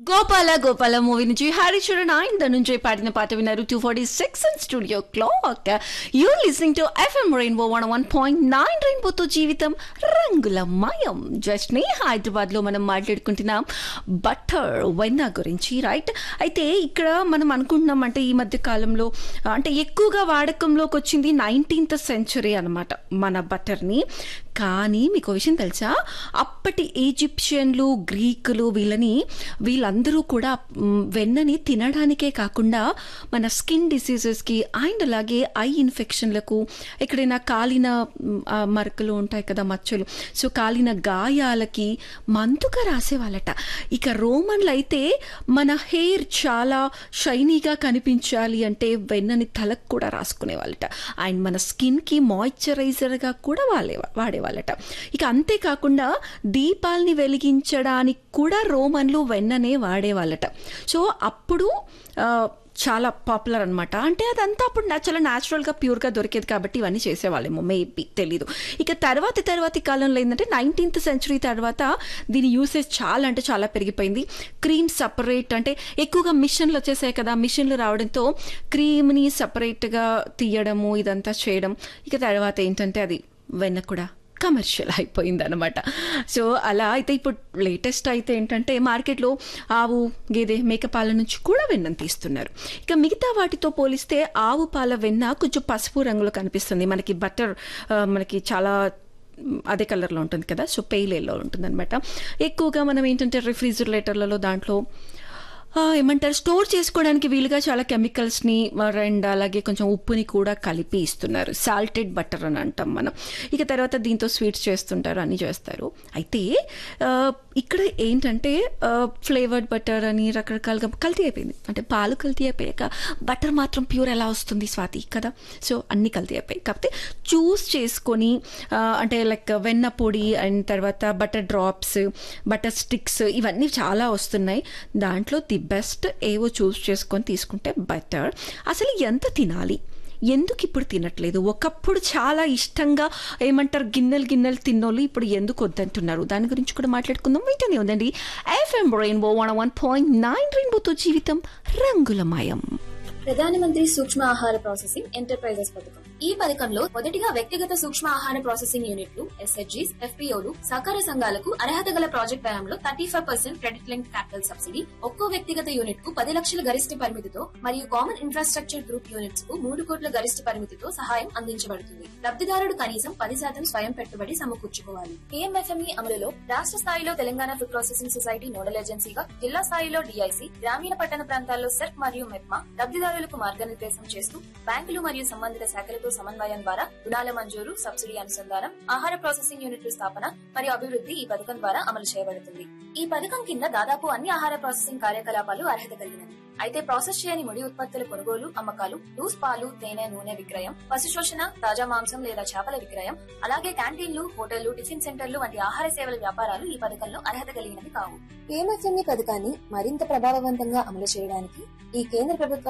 Gopala Gopala movie నుంచి హరిచరణ్ ఆయన నుంచి పాడిన పాట విన్నారు two forty six and studio clock you listening to F M rainbow one one point nine రెయిన్బోతో జీవితం రంగుల మయం జస్ట్ ని హైదరాబాద్ లో మనం మాట్లాడుకుంటున్నాం బటర్ వెన్న గురించి రైట్ అయితే ఇక్కడ మనం అనుకుంటున్నాం అంటే ఈ మధ్య కాలంలో అంటే ఎక్కువగా వాడకంలోకి వచ్చింది నైన్టీన్త్ సెంచరీ అనమాట మన బటర్ని కానీ మీకు విషయం తెలుసా అప్పటి ఈజిప్షియన్లు గ్రీకులు వీళ్ళని వీళ్ళందరూ కూడా మ్, వెన్నని తినడానికే కాకుండా మన స్కిన్ డిసీజెస్కి అండ్ అలాగే ఐ ఇన్ఫెక్షన్లకు ఎక్కడైనా కాలిన మ్, ఆ, మరకలు ఉంటాయి కదా మచ్చలు సో కాలిన గాయాలకి మందుగా రాసేవాళ్ళట ఇక రోమన్లు అయితే మన హెయిర్ చాలా షైనీగా కనిపించాలి అంటే వెన్నని తలకు కూడా రాసుకునేవాళ్ళట అండ్ మన స్కిన్కి మాయిశ్చరైజర్గా కూడా వాడే వాడేవాళ్ళట ఇక అంతేకాకుండా దీపాల్ని వెలిగించడానికి కూడా రోమన్లు వెన్ననే వాడేవాళ్ళట సో అప్పుడు ఆ, చాలా పాపులర్ అనమాట అంటే అదంతా అప్పుడు నా- చాలా న్యాచురల్గా ప్యూర్గా దొరికేది కాబట్టి ఇవన్నీ చేసేవాళ్ళేమో మేబీ తెలీదు ఇక తర్వాతి తర్వాతి కాలంలో ఏంటంటే నైన్టీన్త్ సెంచరీ తర్వాత దీని యూసేజ్ చాలా అంటే చాలా పెరిగిపోయింది క్రీమ్ సపరేట్ అంటే ఎక్కువగా మిషన్లు వచ్చేసాయి కదా మిషన్లు రావడంతో క్రీమ్ని సపరేట్గా తీయడము ఇదంతా చేయడం ఇక తర్వాత ఏంటంటే అది వెన్న కూడా కమర్షియల్ అయిపోయింది అనమాట సో అలా అయితే ఇప్పుడు లేటెస్ట్ అయితే ఏంటంటే మార్కెట్లో ఆవు గేదె మేక పాల నుంచి కూడా వెన్నను తీస్తున్నారు ఇక మిగతా వాటితో పోలిస్తే ఆవు పాల వెన్న కొంచెం పసుపు రంగులో కనిపిస్తుంది మనకి బటర్ మనకి చాలా మ్, అదే కలర్లో ఉంటుంది కదా సో పెయిలేలో ఉంటుంది అనమాట ఎక్కువగా మనం ఏంటంటే రిఫ్రిజిరేటర్లలో దాంట్లో ఆ, ఏమంటారు స్టోర్ చేసుకోవడానికి వీలుగా చాలా కెమికల్స్ని అండ్ అలాగే కొంచెం ఉప్పుని కూడా కలిపి ఇస్తున్నారు సాల్టెడ్ బటర్ అని అంటాం మనం ఇక తర్వాత దీంతో స్వీట్స్ చేస్తుంటారు అన్నీ చేస్తారు అయితే ఆ, ఇక్కడ ఏంటంటే ఫ్లేవర్డ్ బటర్ అని రకరకాలుగా కల్తీ అయిపోయింది అంటే పాలు కల్తీ అయిపోయాక బటర్ మాత్రం ప్యూర్ ఎలా వస్తుంది స్వాతి కదా సో అన్ని కల్తీ అయిపోయాయి కాకపోతే చూస్ చేసుకొని ఆ, అంటే లైక్ వెన్న పొడి అండ్ తర్వాత బటర్ డ్రాప్స్ బటర్ స్టిక్స్ ఇవన్నీ చాలా వస్తున్నాయి దాంట్లో ది బెస్ట్ ఏవో చూస్ చేసుకొని తీసుకుంటే బెటర్ అసలు ఎంత తినాలి ఎందుకు ఇప్పుడు తినట్లేదు ఒకప్పుడు చాలా ఇష్టంగా ఏమంటారు గిన్నెలు గిన్నెలు తిన్నోళ్ళు ఇప్పుడు ఎందుకు వద్దంటున్నారు దాని గురించి కూడా మాట్లాడుకుందాం వెంటనే ఉందండి F M rainbow one one point nine రెయిన్బోతో జీవితం రంగులమయం ప్రధానమంత్రి సూక్ష్మ ఆహార ప్రాసెసింగ్ ఎంటర్ప్రైజెస్ పథకం ఈ పథకంలో మొదటిగా వ్యక్తిగత సూక్ష్మ ఆహార ప్రాసెసింగ్ యూనిట్లు ఎస్హెచ్జీస్ ఎఫ్పీఓలు సహకార సంఘాలకు అర్హత గల ప్రాజెక్ట్ వ్యయంలో thirty five percent credit link capital subsidy ఒక్కో వ్యక్తిగత యూనిట్ కు పది లక్షల గరిష్ట పరిమితితో మరియు కామన్ ఇన్ఫ్రాస్ట్రక్చర్ గ్రూప్ యూనిట్స్ కు మూడు కోట్ల గరిష్ట పరిమితితో సహాయం అందించబడుతుంది లబ్ధిదారుడు కనీసం పది శాతం స్వయం పెట్టుబడి సమకూర్చుకోవాలి కేఎంఎఫ్ఎంఈ అమలులో రాష్ట్ర స్థాయిలో Telangana food processing society nodal ఏజెన్సీగా జిల్లా స్థాయిలో డిఐసి గ్రామీణ పట్టణ ప్రాంతాల్లో సెర్క్ మరియు మెప్మా లబ్ధిదారులకు మార్గనిర్దేశం చేస్తూ బ్యాంకులు మరియు సంబంధిత శాఖలతో సమన్వయం ద్వారా రుణాల మంజూరు సబ్సిడీ అనుసంధానం ఆహార ప్రాసెసింగ్ యూనిట్ల స్థాపన మరియు అభివృద్ధి ఈ పథకం ద్వారా అమలు చేయబడుతుంది ఈ పథకం కింద దాదాపు అన్ని ఆహార ప్రాసెసింగ్ కార్యకలాపాలు అర్హత కలిగినవి అయితే ప్రాసెస్ చేయని ముడి ఉత్పత్తుల కొనుగోలు అమ్మకాలు లూస్ పాలు తేనె నూనె విక్రయం పశు శోషణ తాజా మాంసం లేదా చేపల విక్రయం అలాగే క్యాంటీన్లు హోటళ్లు టిఫిన్ సెంటర్లు వంటి ఆహార సేవల వ్యాపారాలు ఈ పథకంలో అర్హత కలిగినవి కావు పిఎంఎఫ్ఎంఈ పథకాన్ని మరింత ప్రభావవంతంగా అమలు చేయడానికి ఈ కేంద్ర ప్రభుత్వ